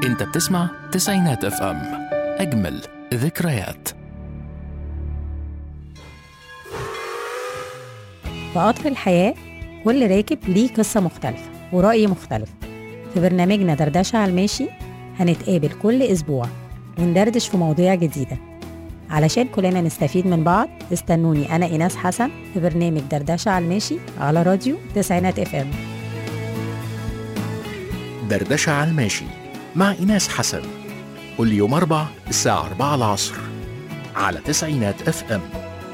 انت بتسمع تسعينات اف ام اجمل ذكريات في قطر الحياة كل راكب ليه قصة مختلفة ورأي مختلف في برنامجنا دردشة على الماشي هنتقابل كل أسبوع وندردش في مواضيع جديدة علشان كلنا نستفيد من بعض استنوني أنا إيناس حسن في برنامج دردشة على الماشي على راديو تسعينات اف ام دردشة على الماشي مع إيناس حسن كل يوم أربع الساعة 4 العصر على تسعينات اف ام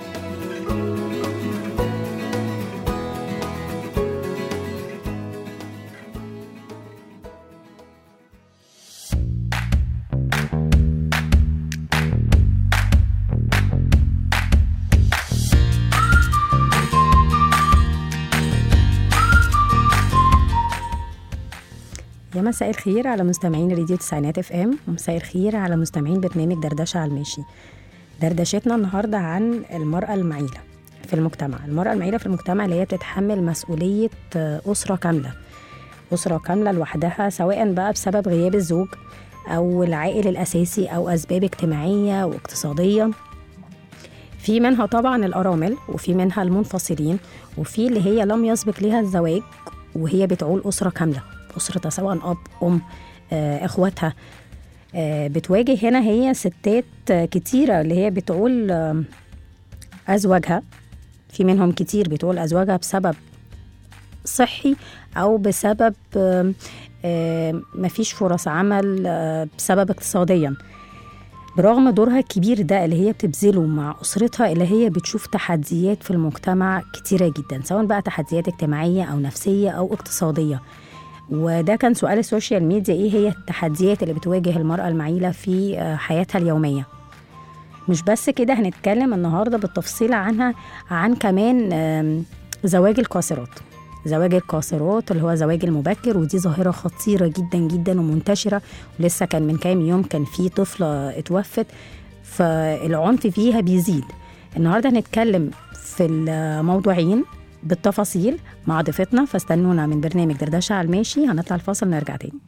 يا مساء الخير على مستمعين راديو تسعينات اف ام ومساء الخير على مستمعين برنامج دردشة على الماشي دردشتنا النهاردة عن المرأة المعيلة في المجتمع المرأة المعيلة في المجتمع اللي هي بتتحمل مسؤولية آه، أسرة كاملة أسرة كاملة لوحدها سواء بقى بسبب غياب الزوج أو العائل الأساسي أو أسباب اجتماعية واقتصادية في منها طبعا الأرامل وفي منها المنفصلين وفي اللي هي لم يسبق لها الزواج وهي بتعول أسرة كاملة أسرتها سواء أب أم آه، إخواتها آه، بتواجه هنا هي ستات آه، كتيرة اللي هي بتعول آه، أزواجها في منهم كتير بتقول أزواجها بسبب صحي أو بسبب آم، آم، مفيش فرص عمل آه، بسبب اقتصاديا برغم دورها الكبير ده اللي هي بتبذله مع أسرتها اللي هي بتشوف تحديات في المجتمع كتيرة جدا سواء بقى تحديات اجتماعية أو نفسية أو اقتصادية وده كان سؤال السوشيال ميديا إيه هي التحديات اللي بتواجه المرأة المعيلة في آه، حياتها اليومية مش بس كده هنتكلم النهارده بالتفصيل عنها عن كمان آم، زواج القاصرات زواج القاصرات اللي هو زواج المبكر ودي ظاهرة خطيرة جدا جدا ومنتشرة ولسه كان من كام يوم كان في طفلة اتوفت فالعنف فيها بيزيد النهاردة هنتكلم في الموضوعين بالتفاصيل مع ضيفتنا فاستنونا من برنامج دردشة على الماشي هنطلع الفاصل نرجع تاني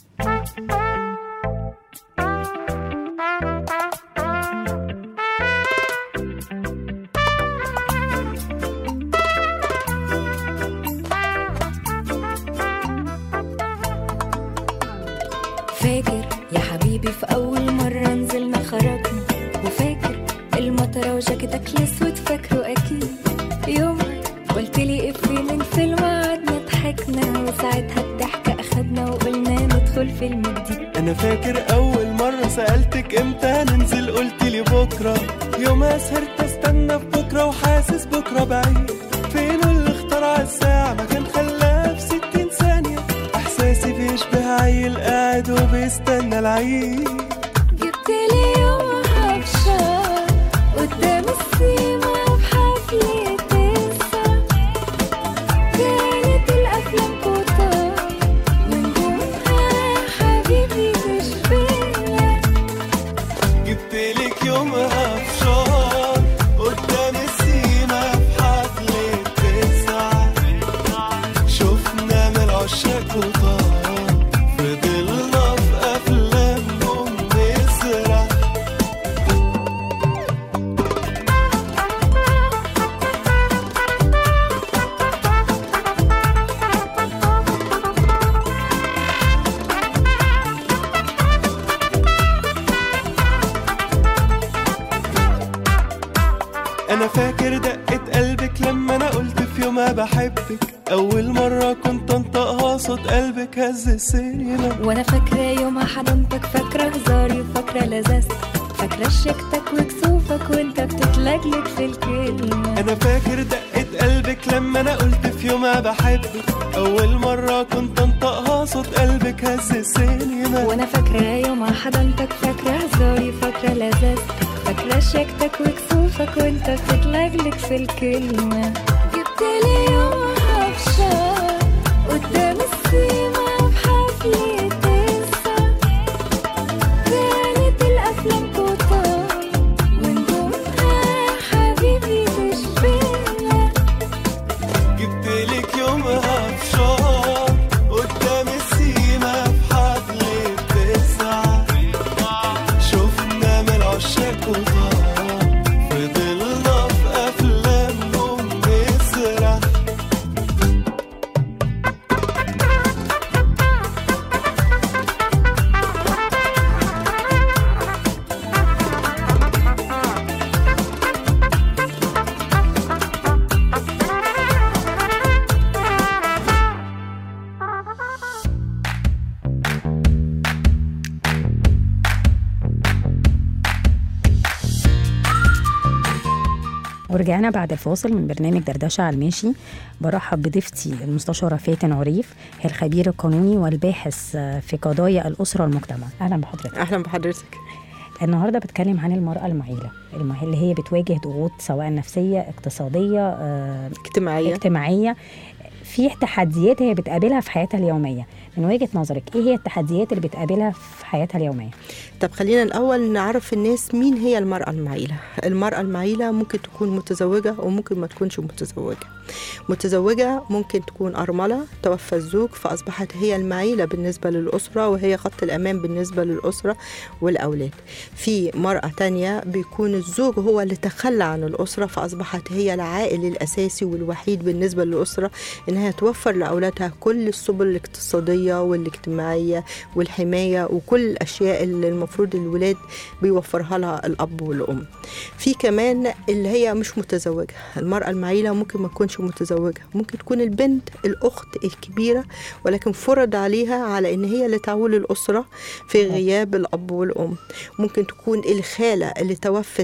فاكر يا حبيبي في أول مرة نزلنا خرجنا وفاكر المطرة وجاكيتك الأسود فاكره أكيد يوم قلت لي إفيه من فيلم قعدنا ضحكنا وساعتها الضحكة أخدنا وقلنا ندخل فيلم جديد انا فاكر اول مرة سألتك امتى ننزل قلت لي بكرة يومها سهرت استنى في بكرة وحاسس بكرة بعيد فين اللي اخترع الساعة ما كان خلاها في ستين ثانية احساسي بيشبه عيل قاعد وبيستنى العيد جبت لي يومها بشار قدام السيما في حفلة تسعة كانت الأفلام كتار ونجومها حبيبي تشبهنا جبتلك يومها في شهر قدام السيما في حفلة تسعة شفنا من العشاق كتار فضلنا في أفلامهم نسرح انا فاكر دقة قلبك لما انا قلت في يومها بحبك اول مرة كنت انطقها صوت قلبك هز السينما وانا فاكرة يومها حضنتك فاكرة هزاري وفاكرة لذاذتك فاكرة شيكتك وكسوفك وانت بتتلجلج في الكلمة انا فاكر دقة قلبك لما انا قلت في يومها بحبك اول مرة كنت انطقها صوت قلبك هز السينما وانا فاكرة يومها حضنتك فاكرة هزاري فاكرة لذاذتك فاكرة شيكتك وكسوفك وانت بتتلجلج في الكلمة جبت لي يومها في شهر قدام السيما في حفلة تسعة كانت الأفلام كتار ونجومها حبيبي تشبهنا جبتلك يومها في شهر قدام السيما في حفلة رجعنا بعد الفاصل من برنامج دردشة على الماشي برحب بضيفتي المستشارة فاتن عريف هي الخبير القانوني والباحث آه، في قضايا الأسرة والمجتمع أهلا بحضرتك اهلا بحضرتك النهارده بتكلم عن المرأة المعيلة المه- اللي هي بتواجه ضغوط سواء نفسية اقتصادية آه، اجتماعيه اجتماعية في تحديات هي بتقابلها في حياتها اليومية من وجهة نظرك ايه هي التحديات اللي بتقابلها في حياتها اليومية طب خلينا الاول نعرف الناس مين هي المراه المعيله المراه المعيله ممكن تكون متزوجه وممكن ما تكونش متزوجه متزوجه ممكن تكون ارمله توفى الزوج فاصبحت هي المعيله بالنسبه للاسره وهي خط الامان بالنسبه للاسره والاولاد في مراه تانية بيكون الزوج هو اللي تخلى عن الاسره فاصبحت هي العائل الاساسي والوحيد بالنسبه للاسره انها توفر لاولادها كل السبل الاقتصاديه والاجتماعيه والحمايه وكل الاشياء اللي المفروض الولاد بيوفرها لها الاب والام في كمان اللي هي مش متزوجه المراه المعيله ممكن ما تكونش متزوجه ممكن تكون البنت الاخت الكبيره ولكن فرض عليها على ان هي اللي تعول الاسره في غياب الاب والام ممكن تكون الخاله اللي توفت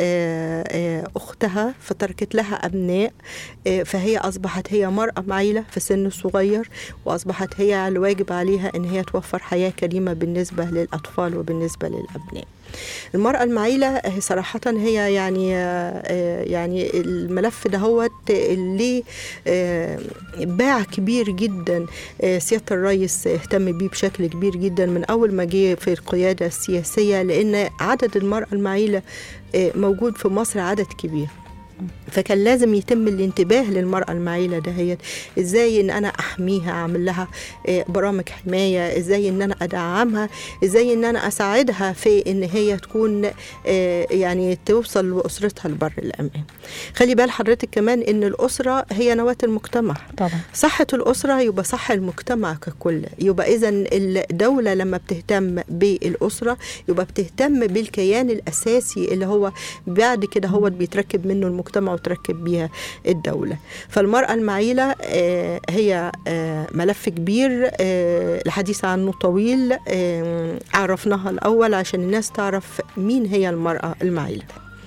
آه، آه، اختها فتركت لها ابناء آه، فهي اصبحت هي مراه معيله في سن صغير واصبحت هي الواجب عليها ان هي توفر حياه كريمه بالنسبه للاطفال وبالنسبه للابناء المرأة المعيلة آه، صراحة هي يعني آه، يعني الملف دهوت ليه آه، باع كبير جدا آه، سيادة الرئيس اهتم بيه بشكل كبير جدا من أول ما جه في القيادة السياسية لأن عدد المرأة المعيلة آه، موجود في مصر عدد كبير فكان لازم يتم الانتباه للمرأة المعيلة دهيت ازاي ان انا احميها اعمل لها آه، برامج حماية ازاي ان انا ادعمها ازاي ان انا اساعدها في ان هي تكون آه، يعني توصل لاسرتها لبر الامان خلي بال حضرتك كمان ان الاسرة هي نواة المجتمع طبعا صحة الأسرة يبقى صح المجتمع ككل يبقى إذا الدولة لما بتهتم بالأسرة يبقى بتهتم بالكيان الأساسي اللي هو بعد كده هو بيتركب منه المجتمع وتركب بيها الدولة فالمرأة المعيلة آه، هي آه، ملف كبير آه، الحديث عنه طويل آه، عرفناها الأول عشان الناس تعرف مين هي المرأة المعيلة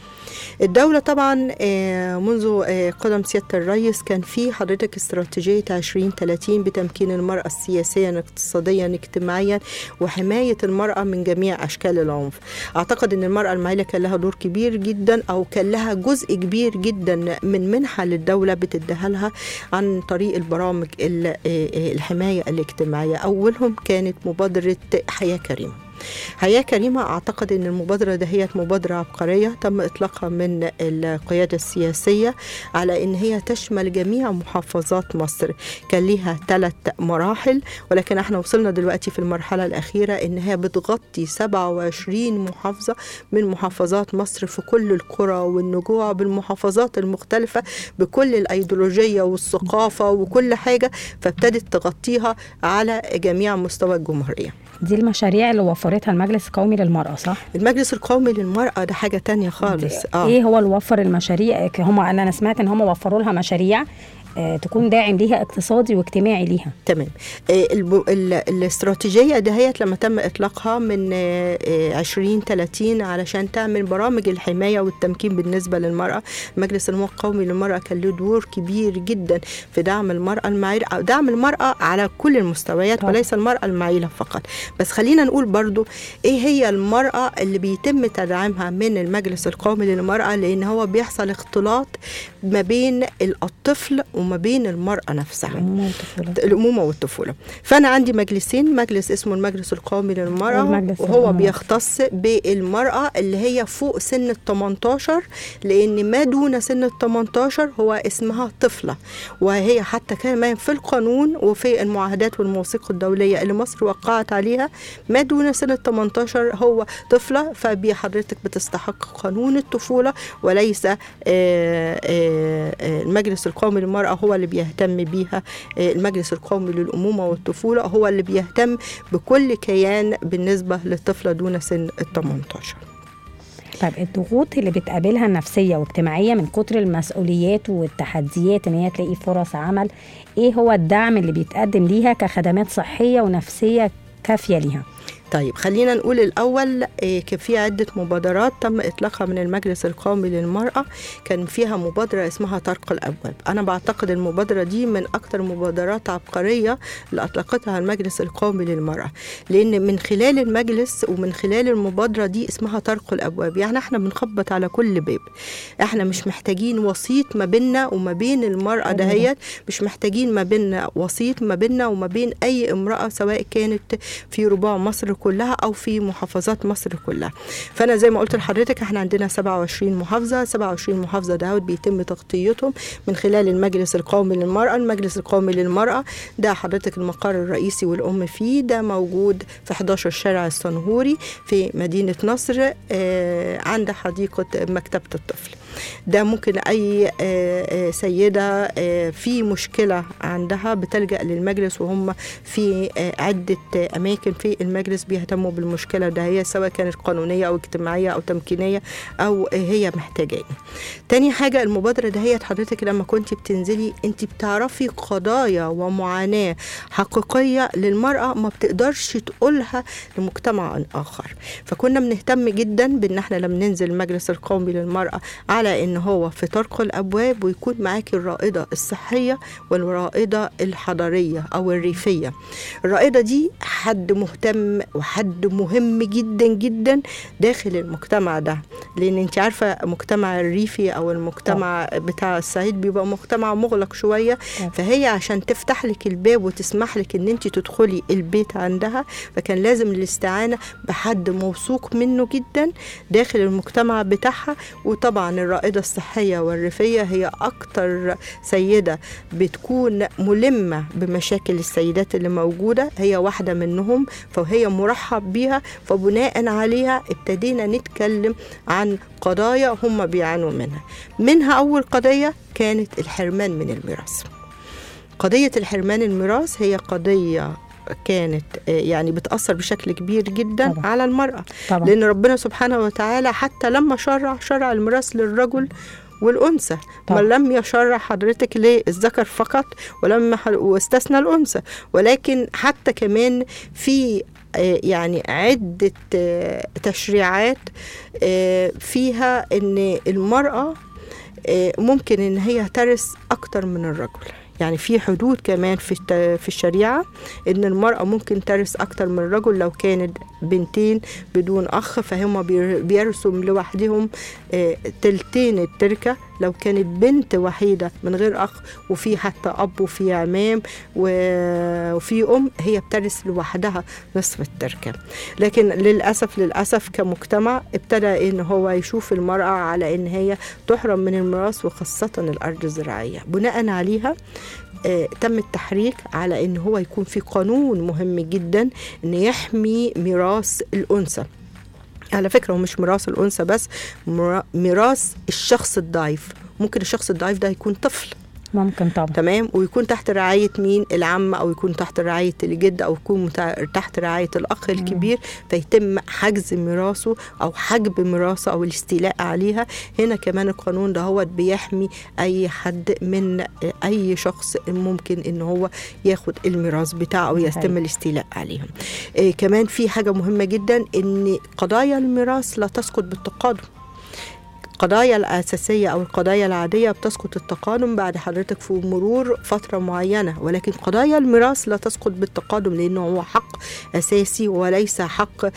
الدولة طبعا آه، منذ آه، قدم سيادة الرئيس كان في حضرتك استراتيجية 2030 بتمكين المرأة سياسيا اقتصاديا اجتماعيا وحماية المرأة من جميع أشكال العنف أعتقد أن المرأة المعيلة كان لها دور كبير جدا أو كان لها جزء كبير جدا من منحة للدولة بتديها لها عن طريق البرامج ال- آه، آه، الحماية الاجتماعية أولهم كانت مبادرة حياة كريمة حياة كريمة أعتقد أن المبادرة دهيت مبادرة عبقرية تم إطلاقها من القيادة السياسية على أن هي تشمل جميع محافظات مصر كان ليها ثلاث مراحل ولكن احنا وصلنا دلوقتي في المرحلة الأخيرة أن هي بتغطي 27 محافظة من محافظات مصر في كل القرى والنجوع بالمحافظات المختلفة بكل الأيديولوجية والثقافة وكل حاجة فابتدت تغطيها على جميع مستوى الجمهورية دي المشاريع اللي وفرتها المجلس القومي للمرأة صح؟ المجلس القومي للمرأة ده حاجة تانية خالص آه. ايه هو اللي وفر المشاريع هم انا أنا سمعت ان هم وفروا لها مشاريع آه تكون داعم ليها اقتصادي واجتماعي ليها تمام آه، الب- ال- الاستراتيجية دهيت لما تم إطلاقها من آه، آه، 2030 علشان تعمل برامج الحماية والتمكين بالنسبة للمرأة مجلس الأمم القومي للمرأة كان له دور كبير جدا في دعم المرأة المعيلة أو دعم المرأة على كل المستويات طبعا. وليس المرأة المعيلة فقط بس خلينا نقول برضو إيه هي المرأة اللي بيتم تدعيمها من المجلس القومي للمرأة لأن هو بيحصل اختلاط ما بين الطفل وما بين المرأة نفسها الأمومة والطفولة الأمومة والطفولة فأنا عندي مجلسين مجلس اسمه المجلس القومي للمرأة والمجلس وهو الأمومة. بيختص بالمرأة اللي هي فوق سن ال 18 لأن ما دون سن ال 18 هو اسمها طفلة وهي حتى كمان في القانون وفي المعاهدات والمواثيق الدولية اللي مصر وقعت عليها ما دون سن ال 18 هو طفلة فبحضرتك بتستحق قانون الطفولة وليس آه، آه، آه، المجلس القومي للمرأة هو اللي بيهتم بيها آه، المجلس القومي للأمومة والطفولة هو اللي بيهتم بكل كيان بالنسبة للطفلة دون سن ال 18 طيب الضغوط اللي بتقابلها النفسية واجتماعية من كتر المسؤوليات والتحديات ان هي تلاقي فرص عمل ايه هو الدعم اللي بيتقدم ليها كخدمات صحية ونفسية كافية ليها طيب خلينا نقول الأول آه، كان في عدة مبادرات تم إطلاقها من المجلس القومي للمرأة كان فيها مبادرة اسمها طرق الأبواب أنا بعتقد المبادرة دي من أكتر مبادرات عبقرية اللي أطلقتها المجلس القومي للمرأة لأن من خلال المجلس ومن خلال المبادرة دي اسمها طرق الأبواب يعني احنا بنخبط على كل باب احنا مش محتاجين وسيط ما بيننا وما بين المرأة حلو ده. دهيت مش محتاجين ما بيننا وسيط ما بيننا وما بين أي امرأة سواء كانت في ربوع مصر كلها أو في محافظات مصر كلها فأنا زي ما قلت لحضرتك احنا عندنا 27 محافظة 27 محافظة دهوت بيتم تغطيتهم من خلال المجلس القومي للمرأة المجلس القومي للمرأة ده حضرتك المقر الرئيسي والأم فيه ده موجود في 11 شارع الصنهوري في مدينة نصر آه، عند حديقة مكتبة الطفل ده ممكن أي آه، آه، سيدة آه، في مشكلة عندها بتلجأ للمجلس وهم في آه، عدة آه، أماكن في المجلس بيهتموا بالمشكلة ده هي سواء كانت قانونية أو اجتماعية أو تمكينية أو آه، هي محتاجة إيه. تاني حاجة المبادرة دهيت حضرتك لما كنت بتنزلي انت بتعرفي قضايا ومعاناة حقيقية للمرأة ما بتقدرش تقولها لمجتمع آخر فكنا بنهتم جدا بان احنا لما ننزل المجلس القومي للمرأة على ان هو في طرق الابواب ويكون معاكي الرائدة الصحية والرائدة الحضرية او الريفية الرائدة دي حد مهتم وحد مهم جدا جدا داخل المجتمع ده لان انت عارفة المجتمع الريفي او المجتمع بتاع الصعيد بيبقى مجتمع مغلق شوية طبعا. فهي عشان تفتح لك الباب وتسمح لك ان انت تدخلي البيت عندها فكان لازم الاستعانة بحد موثوق منه جدا داخل المجتمع بتاعها وطبعا الرائدة الصحية والريفية هي أكتر سيدة بتكون ملمة بمشاكل السيدات اللي موجودة هي واحدة منهم فهي مرحب بيها فبناء عليها ابتدينا نتكلم عن قضايا هم بيعانوا منها منها أول قضية كانت الحرمان من الميراث قضية الحرمان الميراث هي قضية كانت آه، يعني بتأثر بشكل كبير جدا طبعا. على المرأة طبعا لأن ربنا سبحانه وتعالى حتى لما شرع شرع الميراث للرجل والأنثى ما طبعا. لم يشرع حضرتك للذكر فقط ولما ح- واستثنى الأنثى ولكن حتى كمان في آه، يعني عدة آه، تشريعات آه، فيها ان المرأة آه، ممكن ان هي ترث اكتر من الرجل يعني في حدود كمان في الت- في الشريعه ان المراه ممكن ترث اكتر من الرجل لو كانت بنتين بدون اخ فهم بير- بيرثوا لوحدهم آه، تلتين التركه لو كانت بنت وحيده من غير اخ وفي حتى اب وفي عمام و- وفي ام هي بترث لوحدها نصف التركه لكن للاسف للاسف كمجتمع ابتدى ان هو يشوف المراه على ان هي تحرم من الميراث وخاصه الارض الزراعيه بناء عليها آه، تم التحريك على ان هو يكون في قانون مهم جدا ان يحمي ميراث الانثى على فكره هو مش ميراث الانثى بس مرا- ميراث الشخص الضعيف ممكن الشخص الضعيف ده يكون طفل ممكن طبعا تمام ويكون تحت رعاية مين العم أو يكون تحت رعاية الجد أو يكون متع- تحت رعاية الأخ الكبير فيتم حجز ميراثه أو حجب ميراثه أو الاستيلاء عليها هنا كمان القانون ده هو بيحمي أي حد من أي شخص ممكن إن هو ياخد الميراث بتاعه أو يتم حقيقي. الاستيلاء عليهم إيه كمان في حاجة مهمة جدا إن قضايا الميراث لا تسقط بالتقادم القضايا الأساسية أو القضايا العادية بتسقط التقادم بعد حضرتك في مرور فترة معينة ولكن قضايا الميراث لا تسقط بالتقادم لأنه هو حق أساسي وليس حق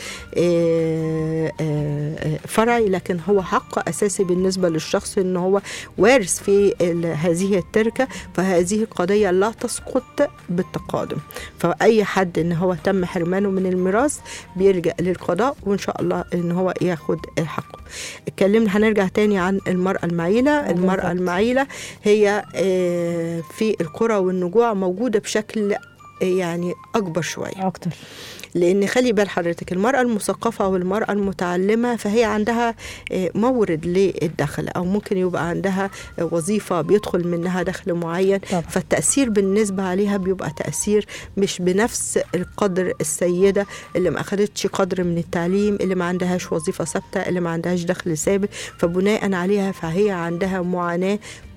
آه، آه، آه، فرعي لكن هو حق أساسي بالنسبة للشخص إن هو وارث في ال- هذه التركة فهذه القضية لا تسقط بالتقادم فأي حد إن هو تم حرمانه من الميراث بيلجأ للقضاء وإن شاء الله إن هو ياخد حقه اتكلمنا هنرجع تاني عن المرأة المعيلة المرأة بالظبط. المعيلة هي آه، في القرى والنجوع موجودة بشكل آه، يعني أكبر شوية اكتر لان خلي بال حضرتك المراه المثقفه والمراه المتعلمه فهي عندها آه، مورد للدخل او ممكن يبقى عندها آه، وظيفه بيدخل منها دخل معين طبعا. فالتاثير بالنسبه عليها بيبقى تاثير مش بنفس القدر السيده اللي ما اخدتش قدر من التعليم اللي ما عندهاش وظيفه ثابته اللي ما عندهاش دخل ثابت فبناء عليها فهي عندها معاناه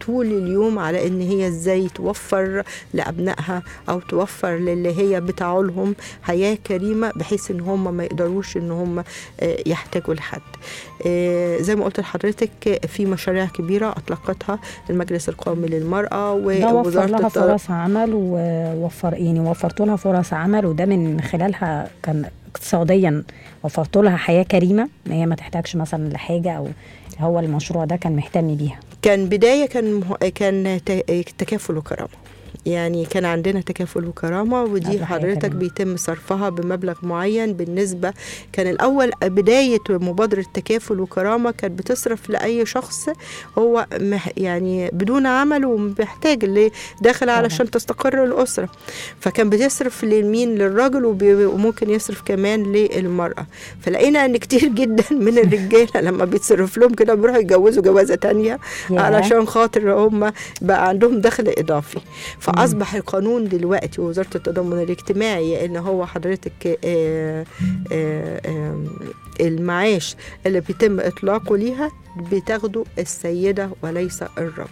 طول اليوم على ان هي ازاي توفر لابنائها او توفر للي هي بتعولهم حياه كريمه بحيث ان هم ما يقدروش ان هم آه، يحتاجوا لحد آه، زي ما قلت لحضرتك في مشاريع كبيره اطلقتها المجلس القومي للمراه ده وفر ووزاره لها الت- فرص عمل ووفر يعني وفرت لها فرص عمل وده من خلالها كان اقتصاديا وفرت لها حياه كريمه ان هي ما تحتاجش مثلا لحاجه او هو المشروع ده كان مهتم بيها كان بدايه كان مه- كان ت- تكافل وكرامه يعني كان عندنا تكافل وكرامه ودي ده حقيقي حضرتك كمان. بيتم صرفها بمبلغ معين بالنسبه كان الاول بدايه مبادره تكافل وكرامه كانت بتصرف لاي شخص هو مح يعني بدون عمل ومحتاج اللي داخل طبعاً. علشان تستقر الاسره فكان بتصرف لمين للراجل وبي- وممكن يصرف كمان للمراه فلقينا ان كتير جدا من الرجاله لما بيتصرف لهم كده بيروحوا يتجوزوا جوازه تانية ياه. علشان خاطر هم بقى عندهم دخل اضافي فاصبح القانون دلوقتي ووزاره التضامن الاجتماعي ان هو حضرتك آه، آه، آه، المعاش اللي بيتم اطلاقه ليها بتاخده السيده وليس الرجل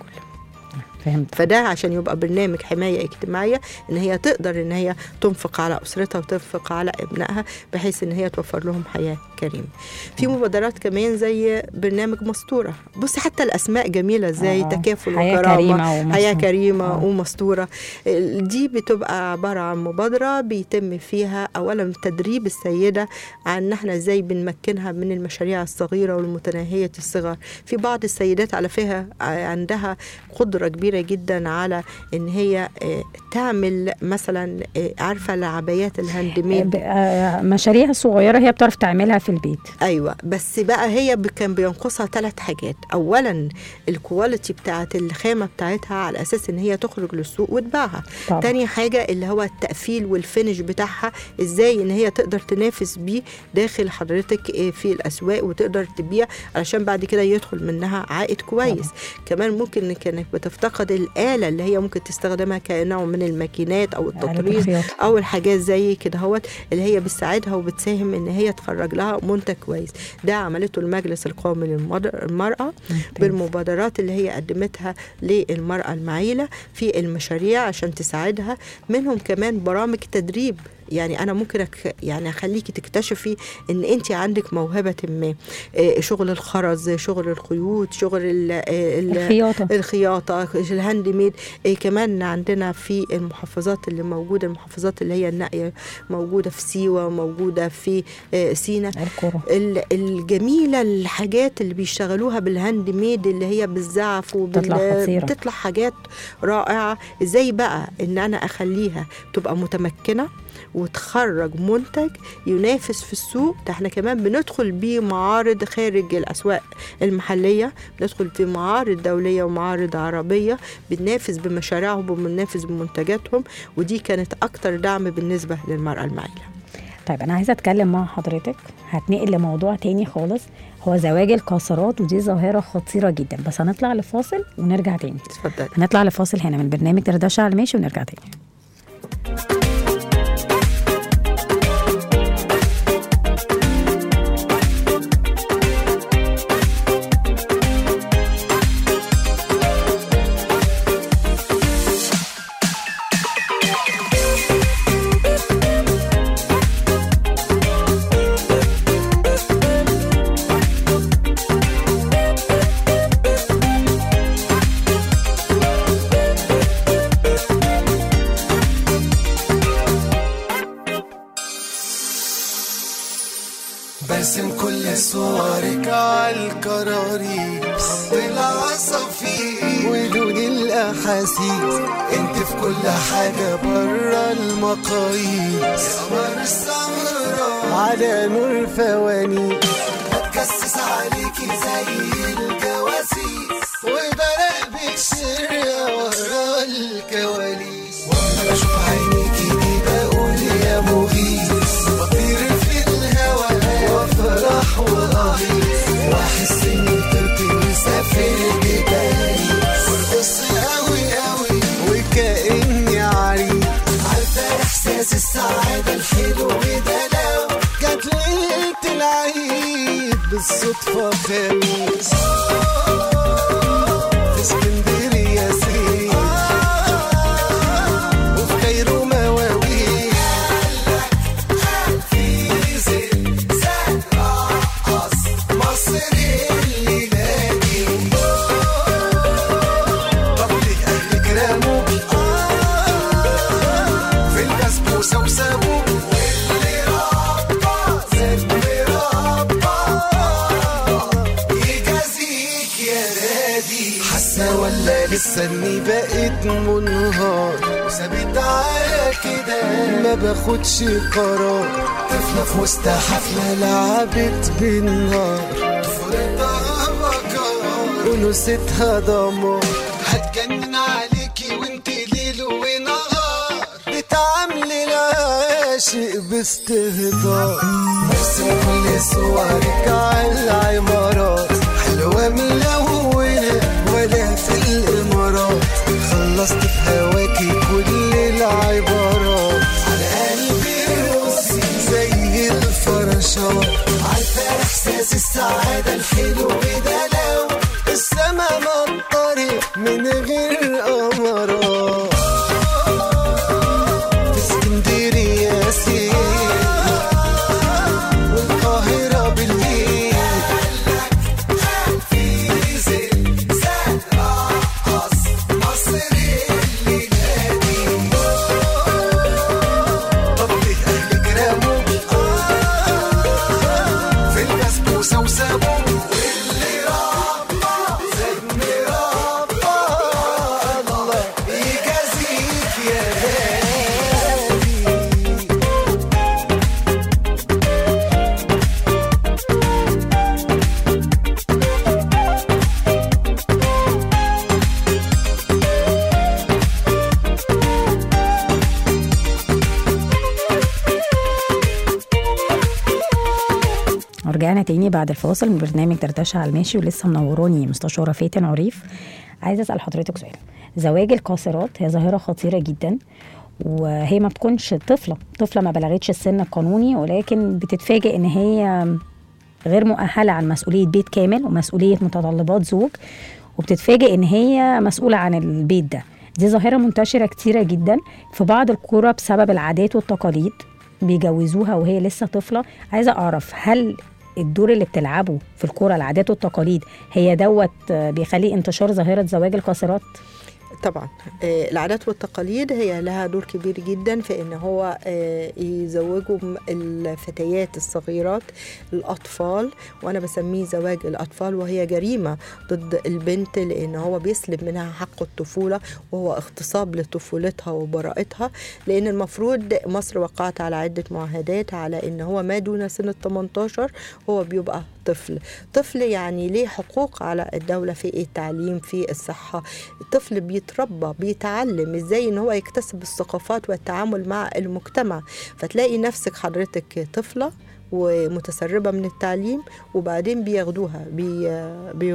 فهمت فده عشان يبقى برنامج حمايه اجتماعيه ان هي تقدر ان هي تنفق على اسرتها وتنفق على ابنائها بحيث ان هي توفر لهم حياه كريمه. في مبادرات كمان زي برنامج مستوره، بص حتى الاسماء جميله ازاي آه، تكافل حياة وكرامه كريمة ومستورة. حياه كريمه آه. ومستوره دي بتبقى عباره عن مبادره بيتم فيها اولا تدريب السيده عن ان احنا ازاي بنمكنها من المشاريع الصغيره والمتناهيه الصغر في بعض السيدات على فكره عندها قدره كبيره جدا على ان هي آه، تعمل مثلا آه، عارفه العبايات الهاند ميد آه، مشاريع صغيره هي بتعرف تعملها في البيت ايوه بس بقى هي ب- كان بينقصها ثلاث حاجات اولا الكواليتي بتاعت الخامه بتاعتها على اساس ان هي تخرج للسوق وتباعها طبعا. تاني حاجه اللي هو التقفيل والفينش بتاعها ازاي ان هي تقدر تنافس بيه داخل حضرتك إيه في الاسواق وتقدر تبيع علشان بعد كده يدخل منها عائد كويس كمان ممكن إن كانت بتفتقد الاله اللي هي ممكن تستخدمها كنوع من الماكينات او آلة التطريز الخياطة. او الحاجات زي كده هوت اللي هي بتساعدها وبتساهم ان هي تخرج لها منتج كويس ده عملته المجلس القومي للمراه بالمبادرات اللي هي قدمتها للمراه المعيله في المشاريع عشان تساعدها منهم كمان برامج تدريب يعني انا ممكن أك يعني اخليكي تكتشفي ان انت عندك موهبه ما آه، شغل الخرز شغل الخيوط شغل ال- آه، ال- الخياطه الخياطه الهاند ميد إيه كمان عندنا في المحافظات اللي موجوده المحافظات اللي هي النائيه موجوده في سيوه موجوده في آه، سينا الكرة ال- الجميله الحاجات اللي بيشتغلوها بالهاند ميد اللي هي بالزعف وبال بتطلع خطيرة. بتطلع حاجات رائعه ازاي بقى ان انا اخليها تبقى متمكنه وتخرج منتج ينافس في السوق ده احنا كمان بندخل بيه معارض خارج الاسواق المحليه بندخل في معارض دوليه ومعارض عربيه بننافس بمشاريعهم وبننافس بمنتجاتهم ودي كانت اكتر دعم بالنسبه للمراه المعيله طيب انا عايزه اتكلم مع حضرتك هتنقل لموضوع تاني خالص هو زواج القاصرات ودي ظاهره خطيره جدا بس هنطلع لفاصل ونرجع تاني اتفضلي هنطلع لفاصل هنا من برنامج دردشه على الماشي ونرجع تاني برسم كل صورك عالكراريس خط العصافير ولون الاحاسيس انت في كل حاجه بره المقاييس يا قمر السهره على نور فوانيس بتكسس عليكي زي الجواسيس وبراقبك سرية ورا الكواليس وانا بشوف عينيكي دي بقول يا مغيث بطير في الهوا وافرح واغيث واحس اني طرت مسافر بباريس وارقص قوي قوي وكاني عريس عارفه احساس السعاده الحلو ده لو جت ليله العيد بالصدفه خميس في اسكندريه استني بقيت منهار وثابت على كده ما باخدش قرار طفلة في وسط حفلة لعبت بالنار طفولتها بكار ونسيتها دمار هتجنن عليكي وانت ليل ونهار بتعاملي العاشق باستهتار مرسم كل صورك على العمارات حلوة ملونة ولا في الإمارات خلصت في هواكي كل العبارات على قلبي رصي زي الفراشات عارفة إحساس السعادة الحلو ده لو السما مطرت من غير أمارات في اسكندرية سير والقاهرة بالليل في زلزال رقص مصر اللي نادي طب ليه أهلك رموا في البسبوسة وسابوا واللي ربى زي ربى الله يجازيك يا غالي ورجعنا تاني بعد الفاصل من برنامج دردشة على الماشي ولسه منوروني مستشارة فاتن عريف عايزة أسأل حضرتك سؤال زواج القاصرات هي ظاهرة خطيرة جدا وهي ما بتكونش طفلة طفلة ما بلغتش السن القانوني ولكن بتتفاجئ إن هي غير مؤهلة عن مسؤولية بيت كامل ومسؤولية متطلبات زوج وبتتفاجئ إن هي مسؤولة عن البيت ده دي ظاهرة منتشرة كتيرة جدا في بعض القرى بسبب العادات والتقاليد بيجوزوها وهي لسه طفلة عايزة أعرف هل الدور اللي بتلعبه في الكرة العادات والتقاليد هي دوت آه، بيخلي انتشار ظاهرة زواج القاصرات طبعا آه، العادات والتقاليد هي لها دور كبير جدا في ان هو آه، يزوجوا م- الفتيات الصغيرات الاطفال وانا بسميه زواج الاطفال وهي جريمه ضد البنت لان هو بيسلب منها حق الطفوله وهو اغتصاب لطفولتها وبراءتها لان المفروض مصر وقعت على عده معاهدات على ان هو ما دون سن ال 18 هو بيبقى طفل طفل يعني ليه حقوق على الدولة في التعليم في الصحة الطفل بيتربى بيتعلم ازاي ان هو يكتسب الثقافات والتعامل مع المجتمع فتلاقي نفسك حضرتك طفلة ومتسربة من التعليم وبعدين بياخدوها بي بي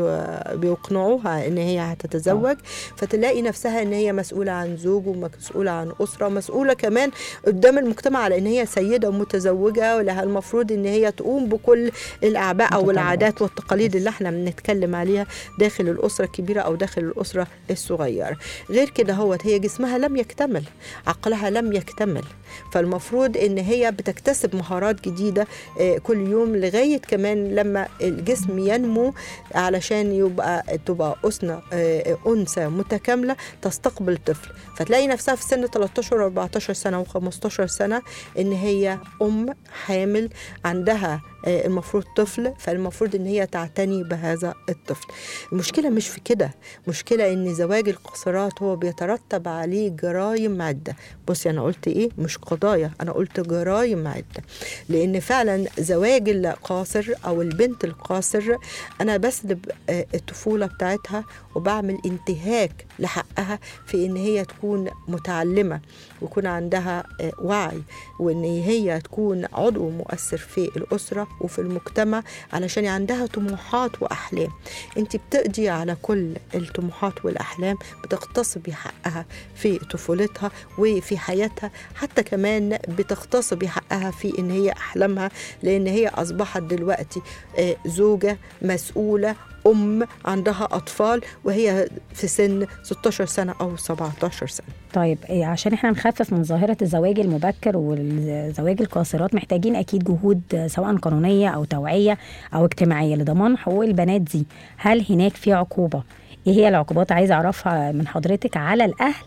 بيقنعوها ان هي هتتزوج فتلاقي نفسها ان هي مسؤولة عن زوج ومسؤولة عن أسرة مسؤولة كمان قدام المجتمع على ان هي سيدة متزوجة ولها المفروض ان هي تقوم بكل الأعباء أو متطلبات. العادات والتقاليد اللي احنا بنتكلم عليها داخل الأسرة الكبيرة أو داخل الأسرة الصغيرة غير كده هوت هي جسمها لم يكتمل عقلها لم يكتمل فالمفروض ان هي بتكتسب مهارات جديده آه، كل يوم لغايه كمان لما الجسم ينمو علشان يبقى تبقى أسنة آه، أنثى متكاملة تستقبل طفل فتلاقي نفسها في سن 13 و 14 سنة و15 سنة إن هي أم حامل عندها آه، المفروض طفل فالمفروض ان هي تعتني بهذا الطفل المشكله مش في كده مشكله ان زواج القاصرات هو بيترتب عليه جرائم عده بصي انا قلت ايه مش قضايا انا قلت جرائم عده لان فعلا زواج القاصر او البنت القاصر انا بسلب آه، الطفوله بتاعتها وبعمل انتهاك لحقها في ان هي تكون متعلمه ويكون عندها آه، وعي وان هي تكون عضو مؤثر في الاسره وفي المجتمع علشان عندها طموحات واحلام انت بتقضي على كل الطموحات والاحلام بتغتصبي حقها في طفولتها وفي حياتها حتى كمان بتغتصبي حقها في ان هي احلامها لان هي اصبحت دلوقتي آه، زوجه مسؤوله ام عندها اطفال وهي في سن 16 سنه او 17 سنه طيب إيه، عشان احنا نخفف من ظاهرة الزواج المبكر والزواج القاصرات محتاجين أكيد جهود آه، سواء قانونية أو توعية أو اجتماعية لضمان حقوق البنات دي هل هناك في عقوبة؟ إيه هي العقوبات عايزة أعرفها من حضرتك على الأهل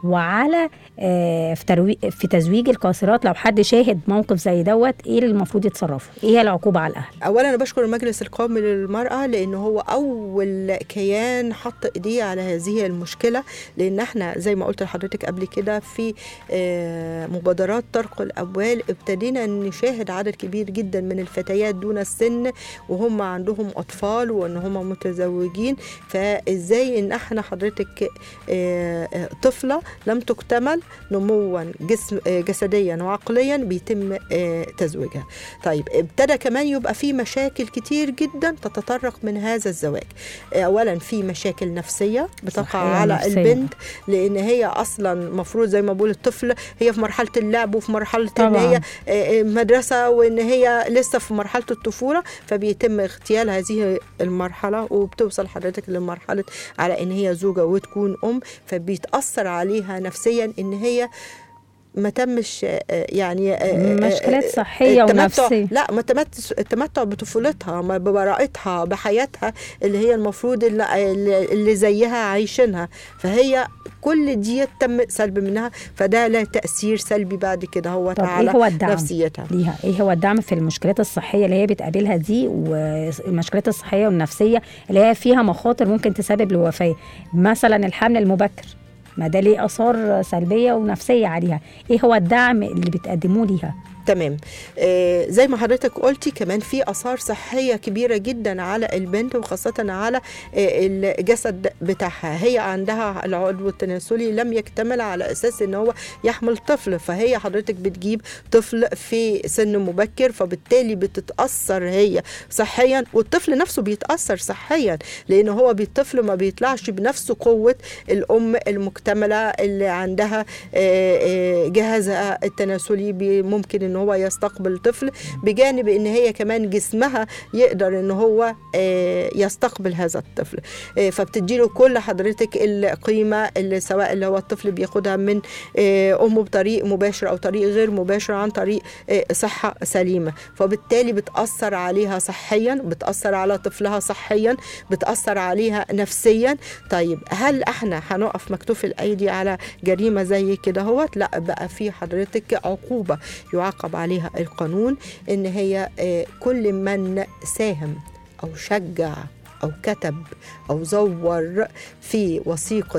وعلى آه، في تروي في تزويج القاصرات لو حد شاهد موقف زي دوت ايه اللي المفروض يتصرفوا ايه هي العقوبه على الاهل اولا انا بشكر المجلس القومي للمراه لان هو اول كيان حط ايديه على هذه المشكله لان احنا زي ما قلت لحضرتك قبل كده في آه، مبادرات طرق الابوال ابتدينا نشاهد عدد كبير جدا من الفتيات دون السن وهم عندهم اطفال وان هم متزوجين فازاي ان احنا حضرتك آه، آه، طفله لم تكتمل نموا جسم آه، جسديا وعقليا بيتم آه، تزويجها طيب ابتدى كمان يبقى في مشاكل كتير جدا تتطرق من هذا الزواج آه، اولا في مشاكل نفسيه بتقع صحية على نفسية. البنت لان هي اصلا المفروض زي ما بقول الطفل هي في مرحله اللعب وفي مرحله ان طبعاً. هي آه، آه، مدرسه وان هي لسه في مرحله الطفوله فبيتم اغتيال هذه المرحله وبتوصل حضرتك لمرحله على ان هي زوجه وتكون ام فبيتاثر عليها نفسيا ان هي ما تمش آه، يعني آه، آه، مشكلات آه، صحية التمتع- ونفسية. لا ما تمت- التمتع بطفولتها ما ببراءتها بحياتها اللي هي المفروض اللي, اللي زيها عايشينها فهي كل دي تم سلب منها فده له تأثير سلبي بعد كده هو طب على ايه هو الدعم نفسيتها ليها ايه هو الدعم في المشكلات الصحيه اللي هي بتقابلها دي والمشكلات الصحيه والنفسيه اللي هي فيها مخاطر ممكن تسبب للوفاه مثلا الحمل المبكر ما ده ليه اثار سلبيه ونفسيه عليها ايه هو الدعم اللي بتقدموه ليها تمام آه زي ما حضرتك قلتي كمان في اثار صحيه كبيره جدا على البنت وخاصه على آه الجسد بتاعها هي عندها العضو التناسلي لم يكتمل على اساس ان هو يحمل طفل فهي حضرتك بتجيب طفل في سن مبكر فبالتالي بتتاثر هي صحيا والطفل نفسه بيتاثر صحيا لان هو بالطفل ما بيطلعش بنفس قوه الام المكتمله اللي عندها آه، آه، جهازها التناسلي بي- ممكن ان هو يستقبل طفل بجانب ان هي كمان جسمها يقدر ان هو آه، يستقبل هذا الطفل آه، فبتديله كل حضرتك القيمه اللي سواء اللي هو الطفل بياخدها من آه، امه بطريق مباشر او طريق غير مباشر عن طريق آه، صحه سليمه فبالتالي بتاثر عليها صحيا بتاثر على طفلها صحيا بتاثر عليها نفسيا طيب هل احنا هنقف مكتوف الايدي على جريمه زي كده هوت لا بقى في حضرتك عقوبه يعاقب عليها القانون ان هي آه، كل من ساهم او شجع او كتب او زور في وثيقه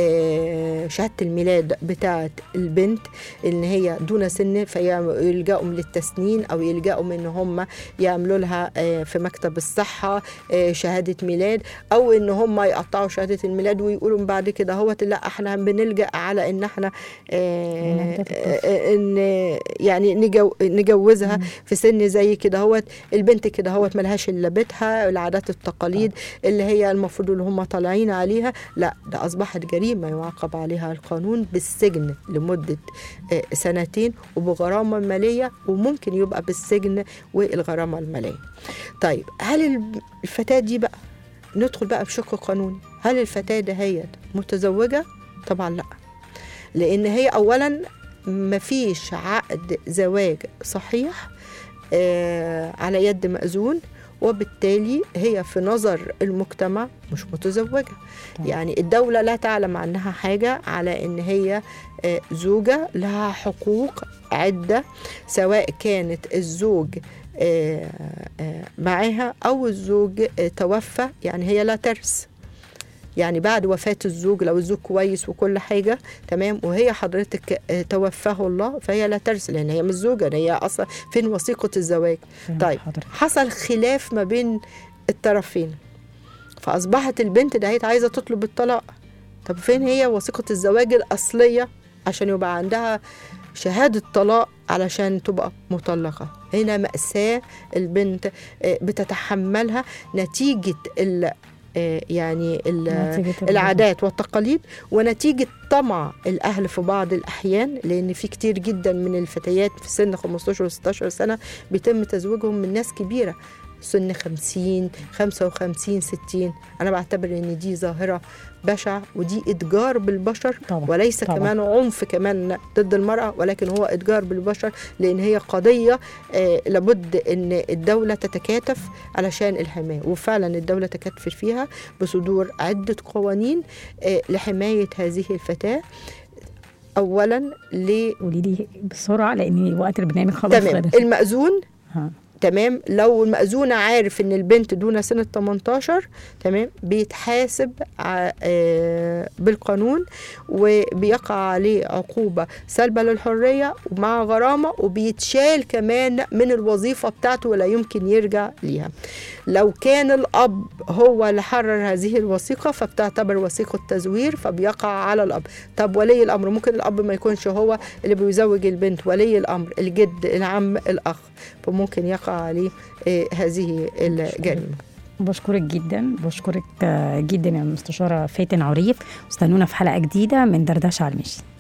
آه، شهاده الميلاد بتاعه البنت ان هي دون سن فيلجأوا للتسنين او يلجأوا ان هم يعملوا لها آه، في مكتب الصحه آه، شهاده ميلاد او ان هم يقطعوا شهاده الميلاد ويقولوا بعد كده هوت لا احنا بنلجأ على ان احنا آه، نهدف الطفل. آه، ان يعني نجو نجوزها في سن زي كده هوت البنت كده هوت ملهاش الا بيتها العادات التقاليد اللي هي المفروض اللي هم طالعين عليها لا ده اصبحت جريمه يعاقب عليها القانون بالسجن لمده آه، سنتين وبغرامه ماليه وممكن يبقى بالسجن والغرامه الماليه طيب هل الفتاه دي بقى ندخل بقى بشق قانوني هل الفتاه دهيت متزوجه طبعا لا لان هي اولا مفيش عقد زواج صحيح آه على يد مأذون وبالتالي هي في نظر المجتمع مش متزوجة طبعا. يعني الدولة لا تعلم عنها حاجة على ان هي آه، زوجة لها حقوق عدة سواء كانت الزوج آه، آه، معاها او الزوج آه، توفى يعني هي لا ترث يعني بعد وفاة الزوج لو الزوج كويس وكل حاجة تمام وهي حضرتك آه، توفاه الله فهي لا ترث لأن هي مش زوجة هي أصلا فين وثيقة الزواج فهمت طيب حضرتك. حصل خلاف ما بين الطرفين فأصبحت البنت دهيت عايزة تطلب الطلاق طب فين هي وثيقة الزواج الأصلية عشان يبقى عندها شهادة طلاق علشان تبقى مطلقة هنا مأساة البنت آه، بتتحملها نتيجة ال آه، يعني ال- نتيجة ال- العادات والتقاليد ونتيجة طمع الأهل في بعض الأحيان لأن في كتير جدا من الفتيات في سن 15 و 16 سنة بيتم تزويجهم من ناس كبيرة سن 50 55 60 أنا بعتبر إن دي ظاهرة بشعة ودي إتجار بالبشر طبعا وليس طبعا. كمان عنف كمان ضد المرأة ولكن هو إتجار بالبشر لأن هي قضية آه لابد أن الدولة تتكاتف علشان الحماية وفعلا الدولة تكاتفت فيها بصدور عدة قوانين آه لحماية هذه الفتاة اولا ل قولي لي بسرعه لان وقت البرنامج خلاص تمام خلص المأذون ها. تمام لو المأذون عارف ان البنت دون سن 18 تمام بيتحاسب ع- آه، بالقانون وبيقع عليه عقوبة سلبة للحرية ومع غرامة وبيتشال كمان من الوظيفة بتاعته ولا يمكن يرجع ليها لو كان الأب هو اللي حرر هذه الوثيقة فبتعتبر وثيقة تزوير فبيقع على الأب طب ولي الأمر ممكن الأب ما يكونش هو اللي بيزوج البنت ولي الأمر الجد العم الأخ فممكن يقع عليه آه، هذه الجريمة بشكرك جدا بشكرك آه، جدا يا مستشاره فاتن عريف واستنونا في حلقه جديده من دردشه على المشي